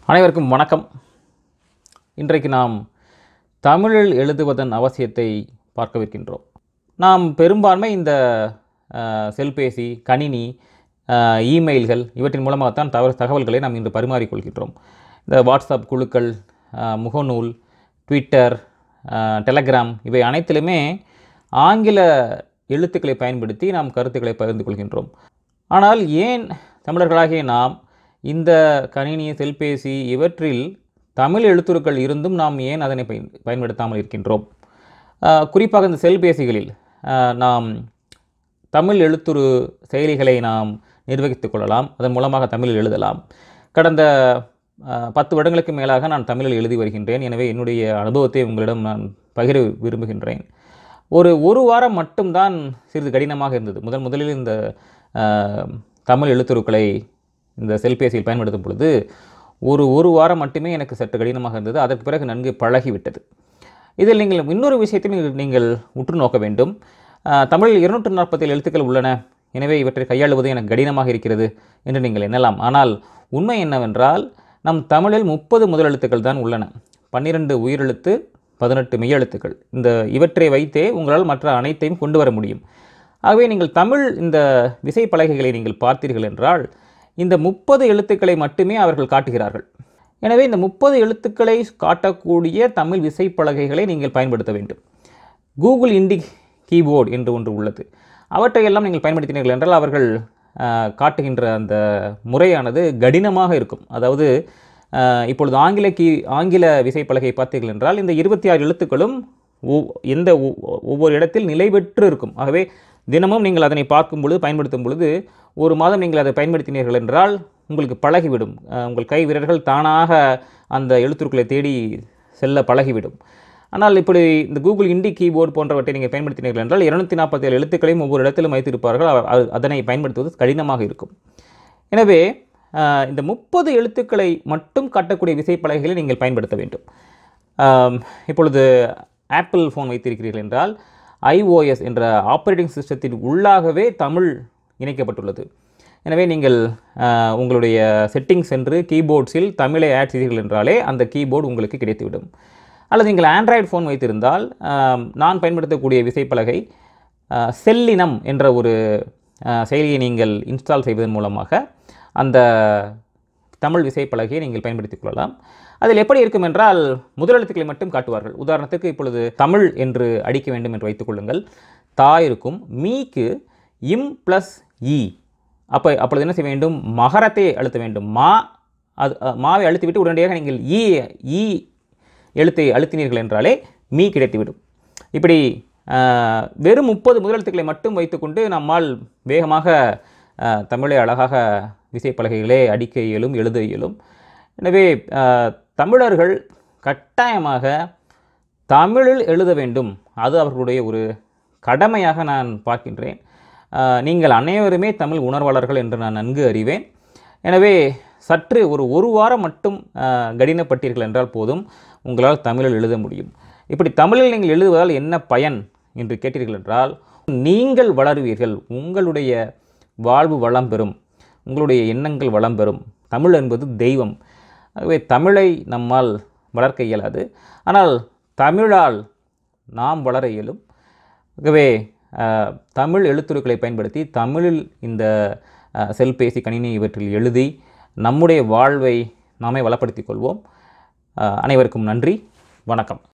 அனைவருக்கும் வணக்கம் இன்றைக்கு நாம் தமிழில் எழுதுவதன் அவசியத்தை பார்க்கவிருக்கின்றோம் நாம் பெரும்பான்மை இந்த அஹ், செல்பேசி கணினி அஹ், இமெயில்கள் இவற்றின் மூலமாகத்தான் தவ தகவல்களை நாம் இன்று பரிமாறிக்கொள்கின்றோம் இந்த வாட்ஸ்அப் குழுக்கள் அஹ், முகநூல் ட்விட்டர் அஹ், டெலகிராம் இவை அனைத்திலுமே ஆங்கில எழுத்துக்களை பயன்படுத்தி நாம் கருத்துக்களை பகிர்ந்து கொள்கின்றோம் ஆனால் ஏன் தமிழர்களாகிய நாம் இந்த கணினி செல்பேசி இவற்றில் தமிழ் எழுத்துருக்கள் இருந்தும் நாம் ஏன் அதனை பயன் பயன்படுத்தாமல் இருக்கின்றோம் ஆஹ் குறிப்பாக இந்த செல்பேசிகளில் ஆஹ் நாம் தமிழ் எழுத்துரு செயலிகளை நாம் நிர்வகித்துக் கொள்ளலாம் அதன் மூலமாக தமிழில் எழுதலாம் கடந்த ஆஹ், பத்து வருடங்களுக்கு மேலாக நான் தமிழில் எழுதி வருகின்றேன் எனவே என்னுடைய அனுபவத்தை உங்களிடம் நான் பகிர விரும்புகின்றேன் ஒரு ஒரு வாரம் மட்டும்தான் சிறிது கடினமாக இருந்தது முதன் முதலில் இந்த ஆஹ், தமிழ் எழுத்துருக்களை இந்த செல்பேசியில் பயன்படுத்தும் பொழுது ஒரு ஒரு வாரம் மட்டுமே எனக்கு சற்று கடினமாக இருந்தது அதற்கு பிறகு நன்கு பழகிவிட்டது இதில் நீங்கள் இன்னொரு விஷயத்தையும் நீங்கள் நீங்கள் உற்று நோக்க வேண்டும் ஆஹ், தமிழில் இருநூற்று நாற்பத்தேழு எழுத்துக்கள் உள்ளன எனவே இவற்றை கையாளுவது எனக்கு கடினமாக இருக்கிறது என்று நீங்கள் எண்ணலாம் ஆனால் உண்மை என்னவென்றால் நம் தமிழில் முப்பது முதலெழுத்துக்கள் தான் உள்ளன பன்னிரண்டு உயிரெழுத்து பதினெட்டு மெய்யெழுத்துக்கள் இந்த இவற்றை வைத்தே உங்களால் மற்ற அனைத்தையும் கொண்டு வர முடியும் ஆகவே நீங்கள் தமிழ் இந்த விசைப்பலகைகளை நீங்கள் பார்த்தீர்கள் என்றால் இந்த முப்பது எழுத்துக்களை மட்டுமே அவர்கள் காட்டுகிறார்கள் எனவே இந்த முப்பது எழுத்துக்களை காட்டக்கூடிய தமிழ் விசைப்பலகைகளை நீங்கள் பயன்படுத்த வேண்டும் கூகுள் இண்டி கீபோர்டு என்று ஒன்று உள்ளது அவற்றையெல்லாம் நீங்கள் பயன்படுத்தினீர்கள் என்றால் அவர்கள் ஆஹ், காட்டுகின்ற அந்த முறையானது கடினமாக இருக்கும் அதாவது ஆஹ், இப்பொழுது ஆங்கில கீ ஆங்கில விசைப்பலகை பார்த்தீர்கள் என்றால் இந்த இருபத்தி ஆறு எழுத்துக்களும் ஒவ்- எந்த ஒவ்- ஒவ்வொரு இடத்தில் நிலை பெற்று இருக்கும் ஆகவே தினமும் நீங்கள் அதனை பார்க்கும் பொழுது பயன்படுத்தும் பொழுது ஒரு மாதம் நீங்கள் அதை பயன்படுத்தினீர்கள் என்றால் உங்களுக்கு பழகிவிடும் ஆஹ், உங்கள் கை விரல்கள் தானாக அந்த எழுத்துக்களை தேடி செல்ல பழகிவிடும் ஆனால் இப்படி இந்த கூகுள் இண்டி கீபோர்டு போன்றவற்றை நீங்கள் பயன்படுத்தினீர்கள் என்றால் இருநூத்தி நாற்பத்தேழு எழுத்துக்களையும் ஒவ்வொரு இடத்திலும் வைத்திருப்பார்கள் அவ- அது- அதனை பயன்படுத்துவது கடினமாக இருக்கும் எனவே ஆஹ், இந்த முப்பது எழுத்துக்களை மட்டும் காட்டக்கூடிய விசைப்பலகைகளை நீங்கள் பயன்படுத்த வேண்டும் ஆம், இப்பொழுது ஆப்பிள் ஃபோன் வைத்திருக்கிறீர்கள் என்றால் ஐஓஎஸ் என்ற ஆப்பரேட்டிங் சிஸ்டத்தின் உள்ளாகவே தமிழ் இணைக்கப்பட்டுள்ளது எனவே நீங்கள் ஆஹ், உங்களுடைய செட்டிங்ஸ் சென்று கீபோர்ட்ஸில் தமிழை ஆட் செய்தீர்கள் என்றாலே அந்த கீபோர்டு உங்களுக்கு கிடைத்துவிடும் அல்லது நீங்கள் ஆண்ட்ராய்டு ஃபோன் வைத்திருந்தால் ஆம், நான் பயன்படுத்தக்கூடிய விசைப்பலகை ஆஹ், செல்லினம் என்ற ஒரு ஆஹ், செயலியை நீங்கள் இன்ஸ்டால் செய்வதன் மூலமாக அந்த தமிழ் விசைப்பலகையை நீங்கள் பயன்படுத்திக் கொள்ளலாம் அதில் எப்படி இருக்கும் என்றால் முதலெழுத்துக்களை மட்டும் காட்டுவார்கள் உதாரணத்துக்கு இப்பொழுது தமிழ் என்று அடிக்க வேண்டும் என்று வைத்துக் கொள்ளுங்கள் தா இருக்கும் மீக்கு இம் ப்ளஸ் இ அப்போ அப்பொழுது என்ன செய்ய வேண்டும் மகரத்தை அழுத்த வேண்டும் மா அது அ, மாவை அழுத்திவிட்டு உடனடியாக நீங்கள் ஈ ஈ எழுத்தை அழுத்தினீர்கள் என்றாலே மீ கிடைத்துவிடும் இப்படி ஆஹ், வெறும் முப்பது முதலெழுத்துக்களை மட்டும் வைத்துக்கொண்டு நம்மால் வேகமாக ஆஹ், தமிழை அழகாக விசைப்பலகைகளே அடிக்க இயலும் எழுத இயலும் எனவே ஆஹ், தமிழர்கள் கட்டாயமாக தமிழில் எழுத வேண்டும் அது அவர்களுடைய ஒரு கடமையாக நான் பார்க்கின்றேன் ஆஹ், நீங்கள் அனைவருமே தமிழ் உணர்வாளர்கள் என்று நான் நன்கு அறிவேன் எனவே சற்று ஒரு ஒரு வாரம் மட்டும் ஆஹ், கடினப்பட்டீர்கள் என்றால் போதும் உங்களால் தமிழில் எழுத முடியும் இப்படி தமிழில் நீங்கள் எழுதுவதால் என்ன பயன் என்று கேட்டீர்கள் என்றால் நீங்கள் வளருவீர்கள் உங்களுடைய வாழ்வு வளம் பெறும் உங்களுடைய எண்ணங்கள் வளம் பெறும் தமிழ் என்பது தெய்வம் ஆகவே தமிழை நம்மால் வளர்க்க இயலாது ஆனால் தமிழால் நாம் வளர இயலும் ஆகவே அஹ், தமிழ் எழுத்துருக்களை பயன்படுத்தி தமிழில் இந்த அஹ், செல்பேசி கணினி இவற்றில் எழுதி நம்முடைய வாழ்வை நாமே வளப்படுத்திக் கொள்வோம் அஹ், அனைவருக்கும் நன்றி வணக்கம்